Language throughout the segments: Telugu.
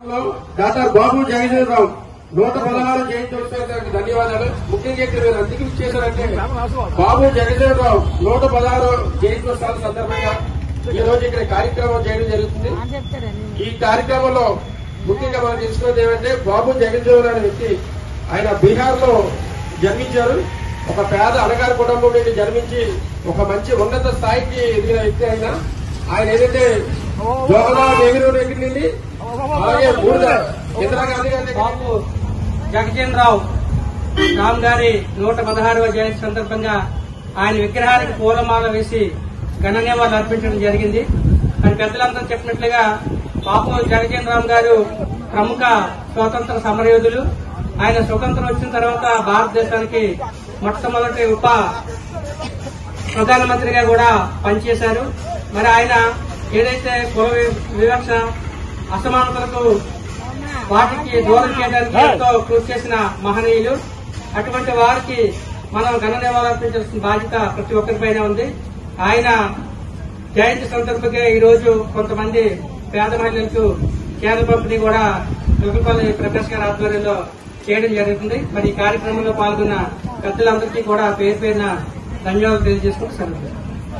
లో డాక్టర్ బాబు జగదీశ్వరరావు నూట పదహారు జయంత్యోత్సవానికి ధన్యవాదాలు ముఖ్యంగా ఇక్కడ మీరు అందుకు ఇచ్చేశారంటే బాబు జగదీశ్వరరావు నూట పదహారు జయంత్యోత్సవాల సందర్భంగా ఈ రోజు ఇక్కడ కార్యక్రమం చేయడం జరుగుతుంది ఈ కార్యక్రమంలో ముఖ్యంగా మనం తెలుసుకున్నది ఏమంటే బాబు జగదీశ్వరరావు అనే వ్యక్తి ఆయన బీహార్ లో జన్మించారు ఒక పేద అణగారు కుటుంబం నుండి జన్మించి ఒక మంచి ఉన్నత స్థాయికి ఎదిగిన వ్యక్తి ఆయన ఆయన ఏదైతే జవహర్లాల్ నెహ్రూ దగ్గర నుండి అలాగే బూడిద ఇందిరాగాంధీ గారి దగ్గర బాబు జగజీవన్ రావు రామ్ గారి నూట పదహారవ జయంతి సందర్భంగా ఆయన విగ్రహానికి పూలమాల వేసి ఘన నివాళులు అర్పించడం జరిగింది మరి పెద్దలందరూ చెప్పినట్లుగా బాబు జగజీవన్ రామ్ గారు ప్రముఖ స్వాతంత్ర సమరయోధులు ఆయన స్వతంత్రం వచ్చిన తర్వాత భారతదేశానికి మొట్టమొదటి ఉప ప్రధానమంత్రిగా కూడా పనిచేశారు మరి ఆయన ఏదైతే కుల వి- వివక్ష అసమానతలకు వాటికి దూరం చేయడానికి ఎంతో కృషి చేసిన మహనీయులు అటువంటి వారికి మనం ఘన నివాళులర్పించాల్సిన బాధ్యత ప్రతి ఒక్కరిపైన ఉంది ఆయన జయంతి సందర్భంగా ఈ రోజు కొంతమంది పేద మహిళలకు కేంద్ర పంపిణీ కూడా దుర్గపల్లి ప్రకాష్ గారి ఆధ్వర్యంలో చేయడం జరుగుతుంది మరి ఈ కార్యక్రమంలో పాల్గొన్న పెద్దలందరికీ కూడా పేరు పేరున ధన్యవాదాలు తెలియజేసుకుంటూ సెలవు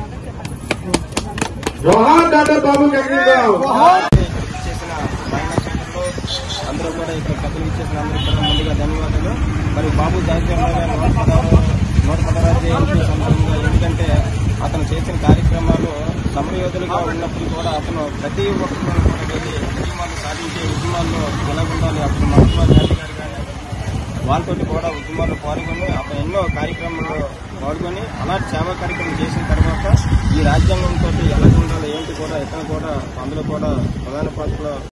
జోహార్ డాక్టర్ బాబు జగదీశ్వరరావు చేసిన మైనక్షత్రంలో అందరూ కూడా ఇక్కడ పెద్దలు ఇచ్చేసిన అందరూ కూడా ముందుగా ధన్యవాదాలు మరి బాబు జాతీయంలో నూట పదహారు నూట పదహారు జయంతి సందర్భంగా ఎందుకంటే అతను చేసిన కార్యక్రమాలు సమరయోధులుగా ఉన్నప్పుడు కూడా అతను ప్రతి ఒక్కరు కూడా వెళ్ళి ఉద్యమాలు సాధించే ఉద్యమాల్లో ఎలా ఉండాలి అప్పుడు మహాత్మా గాంధీ గారు కానీ వాళ్ళతోటి కూడా ఉద్యమాల్లో పాల్గొని అతను ఎన్నో కార్యక్రమాల్లో పాల్గొని అలాంటి సేవా కార్యక్రమం చేసిన తర్వాత ఈ రాజ్యాంగంతో ఎలా ఉండాలి ఏంటి కూడా ఇతను కూడా అందులో కూడా ప్రధాన పాత్రలో